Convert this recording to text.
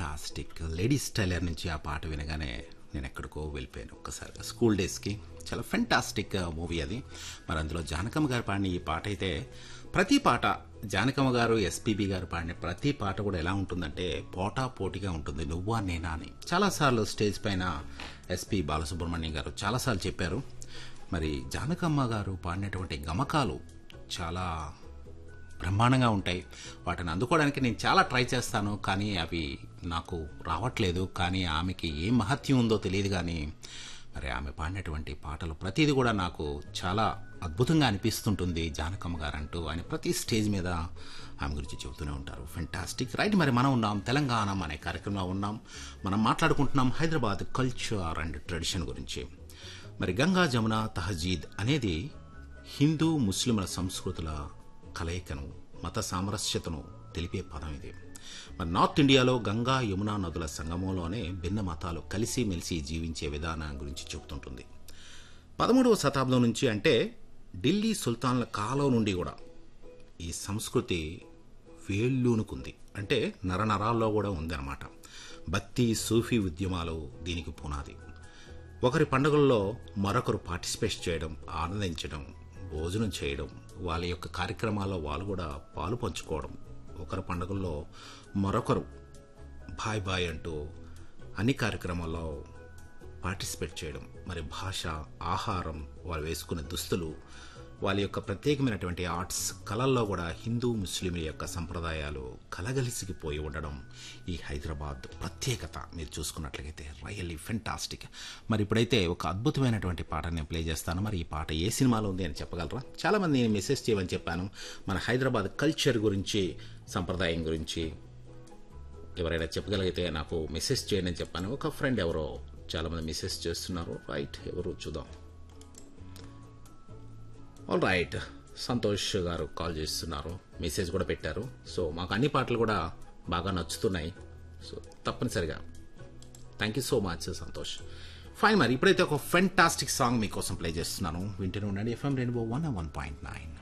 fantastic ladies tailor నుంచి ఆ పాట వినగానే నేను ఎక్కడికో వెళ్ళిపోయాను ఒక్కసారిగా స్కూల్ డేస్కి చాలా ఫెంటాస్టిక్ మూవీ అది మరి అందులో జానకమ్మ గారు పాడిన ఈ పాట అయితే ప్రతి పాట జానకమ్మ గారు ఎస్పీబీ గారు పాడిన ప్రతి పాట కూడా ఎలా ఉంటుందంటే పోటా పోటీగా ఉంటుంది నువ్వా నేనా అని చాలాసార్లు స్టేజ్ పైన ఎస్పీ బాలసుబ్రహ్మణ్యం గారు చాలాసార్లు చెప్పారు మరి జానకమ్మ గారు పాడినటువంటి గమకాలు చాలా బ్రహ్మాండంగా ఉంటాయి వాటిని అందుకోవడానికి నేను చాలా ట్రై చేస్తాను కానీ అవి నాకు రావట్లేదు కానీ ఆమెకి ఏం మహత్యం ఉందో తెలియదు కానీ మరి ఆమె పాడినటువంటి పాటలు ప్రతిదీ కూడా నాకు చాలా అద్భుతంగా అనిపిస్తుంటుంది జానకమ్మ గారు అంటూ ఆయన ప్రతి స్టేజ్ మీద ఆమె గురించి చెబుతూనే ఉంటారు ఫెంటాస్టిక్ రైట్ మరి మనం ఉన్నాం తెలంగాణ అనే కార్యక్రమంలో ఉన్నాం మనం మాట్లాడుకుంటున్నాం హైదరాబాద్ కల్చర్ అండ్ ట్రెడిషన్ గురించి మరి గంగా జమున తహజీద్ అనేది హిందూ ముస్లింల సంస్కృతుల కలయికను మత సామరస్యతను తెలిపే పదం ఇది మరి నార్త్ ఇండియాలో గంగా యమునా నదుల సంగమంలోనే భిన్న మతాలు కలిసిమెలిసి జీవించే విధానం గురించి చెబుతుంటుంది పదమూడవ శతాబ్దం నుంచి అంటే ఢిల్లీ సుల్తాన్ల కాలం నుండి కూడా ఈ సంస్కృతి వేళ్ళూనుకుంది అంటే నరనరాల్లో కూడా ఉందన్నమాట భక్తి సూఫీ ఉద్యమాలు దీనికి పునాది ఒకరి పండుగల్లో మరొకరు పార్టిసిపేట్ చేయడం ఆనందించడం భోజనం చేయడం వాళ్ళ యొక్క కార్యక్రమాల్లో వాళ్ళు కూడా పాలు పంచుకోవడం ఒకరి పండుగల్లో మరొకరు బాయ్ బాయ్ అంటూ అన్ని కార్యక్రమాల్లో పార్టిసిపేట్ చేయడం మరి భాష ఆహారం వాళ్ళు వేసుకునే దుస్తులు వాళ్ళ యొక్క ప్రత్యేకమైనటువంటి ఆర్ట్స్ కళల్లో కూడా హిందూ ముస్లింల యొక్క సంప్రదాయాలు కలగలిసిపోయి ఉండడం ఈ హైదరాబాద్ ప్రత్యేకత మీరు చూసుకున్నట్లయితే రియల్లీ ఫెంటాస్టిక్ మరి ఇప్పుడైతే ఒక అద్భుతమైనటువంటి పాట నేను ప్లే చేస్తాను మరి ఈ పాట ఏ సినిమాలో ఉంది అని చెప్పగలరా చాలామంది నేను మెసేజ్ చేయమని చెప్పాను మన హైదరాబాద్ కల్చర్ గురించి సంప్రదాయం గురించి ఎవరైనా చెప్పగలిగితే నాకు మెసేజ్ చేయండి అని చెప్పాను ఒక ఫ్రెండ్ ఎవరో చాలామంది మెసేజ్ చేస్తున్నారు రైట్ ఎవరు చూద్దాం ఆల్ రైట్ సంతోష్ గారు కాల్ చేస్తున్నారు మెసేజ్ కూడా పెట్టారు సో మాకు అన్ని పాటలు కూడా బాగా నచ్చుతున్నాయి సో తప్పనిసరిగా thank you so much Santosh fine మరి ఇప్పుడైతే ఒక ఫెంటాస్టిక్ సాంగ్ మీకోసం ప్లే చేస్తున్నాను వింటూనే ఉండండి FM rainbow one one point nine